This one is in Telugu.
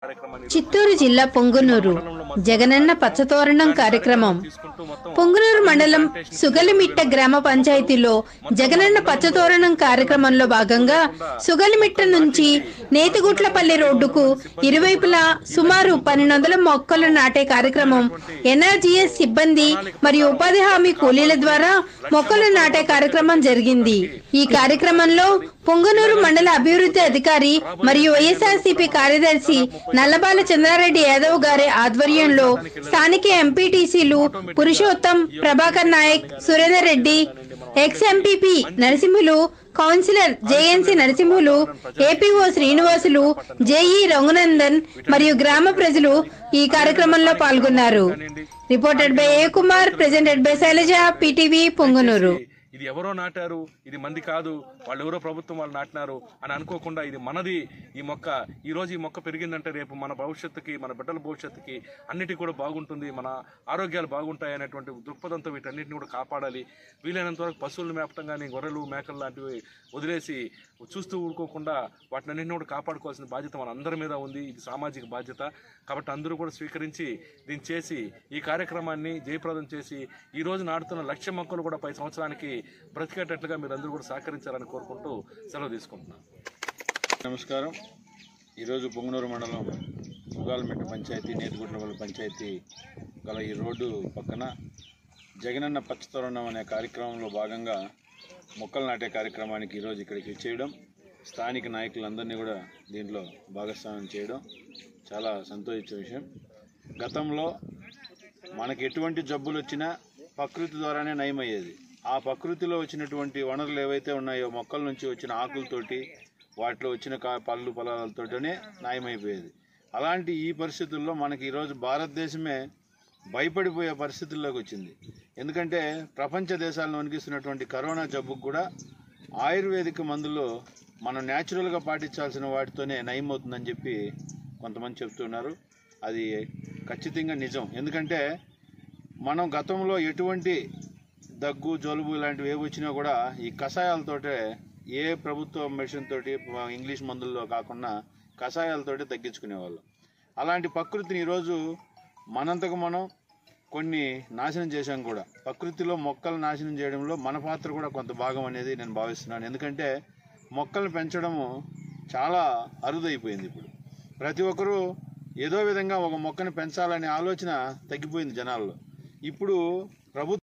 చిత్తూరు జిల్లా పొంగునూరు జగనన్న పచ్చతోరణం కార్యక్రమం పొంగునూరు మండలం సుగలిమిట్ట గ్రామ పంచాయతీలో జగనన్న పచ్చతోరణం కార్యక్రమంలో భాగంగా సుగలిమిట్ట నుంచి నేతిగుట్లపల్లి రోడ్డుకు ఇరువైపులా సుమారు పన్నెండు వందల మొక్కలు నాటే కార్యక్రమం ఎన్ఆర్జీఎస్ సిబ్బంది మరియు ఉపాధి హామీ కూలీల ద్వారా మొక్కలు నాటే కార్యక్రమం జరిగింది ఈ కార్యక్రమంలో పొంగనూరు మండల అభివృద్ధి అధికారి మరియు వైఎస్ఆర్సీపీ కార్యదర్శి నల్లబాల చంద్రారెడ్డి యాదవ్ గారి ఆధ్వర్యంలో స్థానిక ఎంపీటీసీలు Purushottam Prabhakar Naik Surender Reddy ex MPP Narasimhulu councillor JNC Narasimhulu APO Srinivasulu JE Raghunandan మరియు గ్రామ ప్రజలు ఈ కార్యక్రమంలో పాల్గొన్నారు reported by A Kumar presented by Sailaja PTV Pongunuru ఇది ఎవరో నాటారు ఇది మంది కాదు వాళ్ళు ఎవరో ప్రభుత్వం వాళ్ళు నాటినారు అని అనుకోకుండా ఇది మనది ఈ మొక్క ఈ రోజు ఈ మొక్క పెరిగిందంటే రేపు మన భవిష్యత్తుకి మన బిడ్డల భవిష్యత్తుకి అన్నిటి కూడా బాగుంటుంది మన ఆరోగ్యాలు బాగుంటాయి అనేటువంటి దృక్పథంతో వీటన్నిటిని కూడా కాపాడాలి వీలైనంత వరకు పశువులను మేపటం కానీ గొర్రెలు మేకలు లాంటివి వదిలేసి చూస్తూ ఊరుకోకుండా వాటిని అన్నింటిని కూడా కాపాడుకోవాల్సిన బాధ్యత మన అందరి మీద ఉంది ఇది సామాజిక బాధ్యత కాబట్టి అందరూ కూడా స్వీకరించి దీన్ని చేసి ఈ కార్యక్రమాన్ని జయప్రదం చేసి ఈ రోజు నాటుతున్న లక్ష మొక్కలు కూడా పై సంవత్సరానికి బ్రతికేటట్లుగా మీరు అందరూ కూడా సహకరించాలని కోరుకుంటూ సెలవు తీసుకుంటున్నాను నమస్కారం ఈరోజు పొంగనూరు మండలం ఉగాలమెట్ట పంచాయతీ నేతిగుట్లవల్లి పంచాయతీ గల ఈ రోడ్డు పక్కన జగనన్న పచ్చతోరణం అనే కార్యక్రమంలో భాగంగా మొక్కలు నాటే కార్యక్రమానికి ఈరోజు ఇక్కడికి చేయడం స్థానిక నాయకులందరినీ కూడా దీంట్లో భాగస్వామ్యం చేయడం చాలా సంతోషించే విషయం గతంలో మనకి ఎటువంటి జబ్బులు వచ్చినా ప్రకృతి ద్వారానే నయమయ్యేది ఆ ప్రకృతిలో వచ్చినటువంటి వనరులు ఏవైతే ఉన్నాయో మొక్కల నుంచి వచ్చిన ఆకులతోటి వాటిలో వచ్చిన కా పళ్ళు పొలాలతోటనే నయమైపోయేది అలాంటి ఈ పరిస్థితుల్లో మనకి ఈరోజు భారతదేశమే భయపడిపోయే పరిస్థితుల్లోకి వచ్చింది ఎందుకంటే ప్రపంచ దేశాలను వణికిస్తున్నటువంటి కరోనా జబ్బుకు కూడా ఆయుర్వేదిక మందులు మనం న్యాచురల్గా పాటించాల్సిన వాటితోనే నయమవుతుందని చెప్పి కొంతమంది చెప్తున్నారు అది ఖచ్చితంగా నిజం ఎందుకంటే మనం గతంలో ఎటువంటి దగ్గు జలుబు ఇలాంటివి ఏవి వచ్చినా కూడా ఈ కషాయాలతోటే ఏ ప్రభుత్వ మెడిసిన్ తోటి ఇంగ్లీష్ మందుల్లో కాకుండా కషాయాలతోటి తగ్గించుకునేవాళ్ళు అలాంటి ప్రకృతిని ఈరోజు మనంతకు మనం కొన్ని నాశనం చేశాం కూడా ప్రకృతిలో మొక్కలు నాశనం చేయడంలో మన పాత్ర కూడా కొంత భాగం అనేది నేను భావిస్తున్నాను ఎందుకంటే మొక్కలు పెంచడము చాలా అరుదైపోయింది ఇప్పుడు ప్రతి ఒక్కరూ ఏదో విధంగా ఒక మొక్కను పెంచాలనే ఆలోచన తగ్గిపోయింది జనాల్లో ఇప్పుడు ప్రభుత్వం